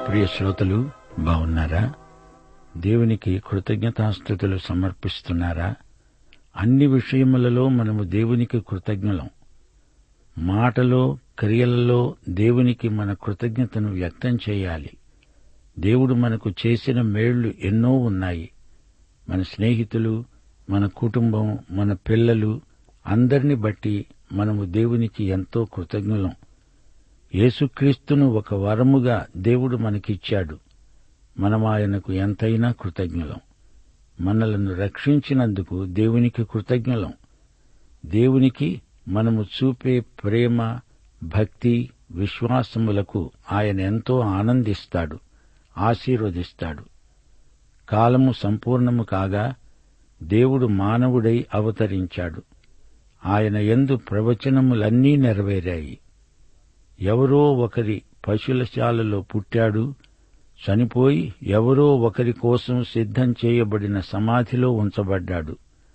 ప్రియ శ్రోతలు బాగున్నారా దేవునికి కృతజ్ఞతాస్థుతులు సమర్పిస్తున్నారా అన్ని విషయములలో మనము దేవునికి కృతజ్ఞులం మాటలో క్రియలలో దేవునికి మన కృతజ్ఞతను వ్యక్తం చేయాలి దేవుడు మనకు చేసిన మేళ్లు ఎన్నో ఉన్నాయి మన స్నేహితులు మన కుటుంబం మన పిల్లలు అందరిని బట్టి మనము దేవునికి ఎంతో కృతజ్ఞులం యేసుక్రీస్తును ఒక వరముగా దేవుడు మనకిచ్చాడు మనం ఆయనకు ఎంతైనా కృతజ్ఞులం మనలను రక్షించినందుకు దేవునికి కృతజ్ఞులం దేవునికి మనము చూపే ప్రేమ భక్తి విశ్వాసములకు ఆయన ఎంతో ఆనందిస్తాడు ఆశీర్వదిస్తాడు కాలము సంపూర్ణము కాగా దేవుడు మానవుడై అవతరించాడు ఆయన యందు ప్రవచనములన్నీ నెరవేరాయి ఎవరో ఒకరి పశులశాలలో పుట్టాడు చనిపోయి ఎవరో ఒకరి కోసం సిద్ధం చేయబడిన సమాధిలో ఉంచబడ్డాడు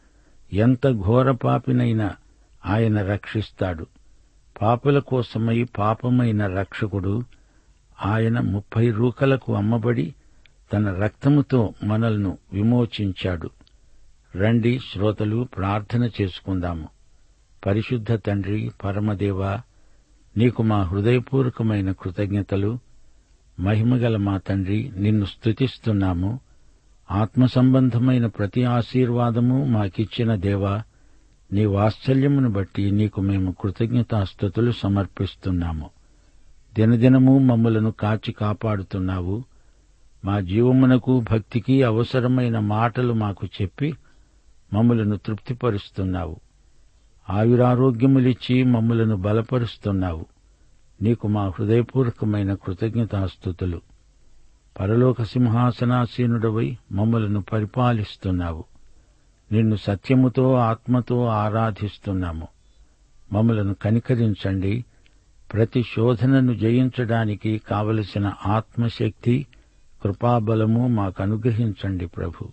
ఎంత ఘోరపాపినైనా ఆయన రక్షిస్తాడు పాపుల కోసమై పాపమైన రక్షకుడు ఆయన ముప్పై రూకలకు అమ్మబడి తన రక్తముతో మనల్ని విమోచించాడు రండి శ్రోతలు ప్రార్థన చేసుకుందాము పరిశుద్ధ తండ్రి పరమదేవ నీకు మా హృదయపూర్వకమైన కృతజ్ఞతలు మహిమగల మా తండ్రి నిన్ను స్తుతిస్తున్నాము ఆత్మ సంబంధమైన ప్రతి ఆశీర్వాదము మాకిచ్చిన దేవా నీ వాత్సల్యమును బట్టి నీకు మేము కృతజ్ఞతాస్థుతులు సమర్పిస్తున్నాము దినదినము మమ్మలను కాచి కాపాడుతున్నావు మా జీవమునకు భక్తికి అవసరమైన మాటలు మాకు చెప్పి మమ్మలను తృప్తిపరుస్తున్నావు ఆయురారోగ్యములిచ్చి మమ్మలను బలపరుస్తున్నావు నీకు మా హృదయపూర్వకమైన కృతజ్ఞతాస్థుతులు పరలోక సింహాసనాసీనుడవై మమ్మలను పరిపాలిస్తున్నావు నిన్ను సత్యముతో ఆత్మతో ఆరాధిస్తున్నాము మమ్మలను కనికరించండి ప్రతి శోధనను జయించడానికి కావలసిన ఆత్మశక్తి కృపాబలము మాకు అనుగ్రహించండి ప్రభు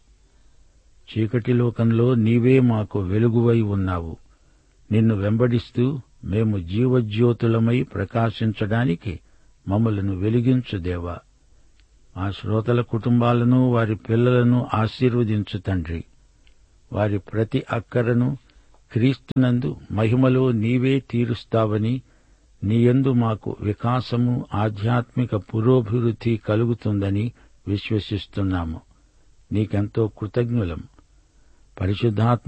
చీకటి లోకంలో నీవే మాకు వెలుగువై ఉన్నావు నిన్ను వెంబడిస్తూ మేము జీవజ్యోతులమై ప్రకాశించడానికి మమ్మలను వెలిగించు దేవా మా శ్రోతల కుటుంబాలను వారి పిల్లలను ఆశీర్వదించు తండ్రి వారి ప్రతి అక్కరను క్రీస్తునందు మహిమలో నీవే తీరుస్తావని నీయందు మాకు వికాసము ఆధ్యాత్మిక పురోభివృద్ధి కలుగుతుందని విశ్వసిస్తున్నాము నీకెంతో కృతజ్ఞులం పరిశుద్ధాత్మ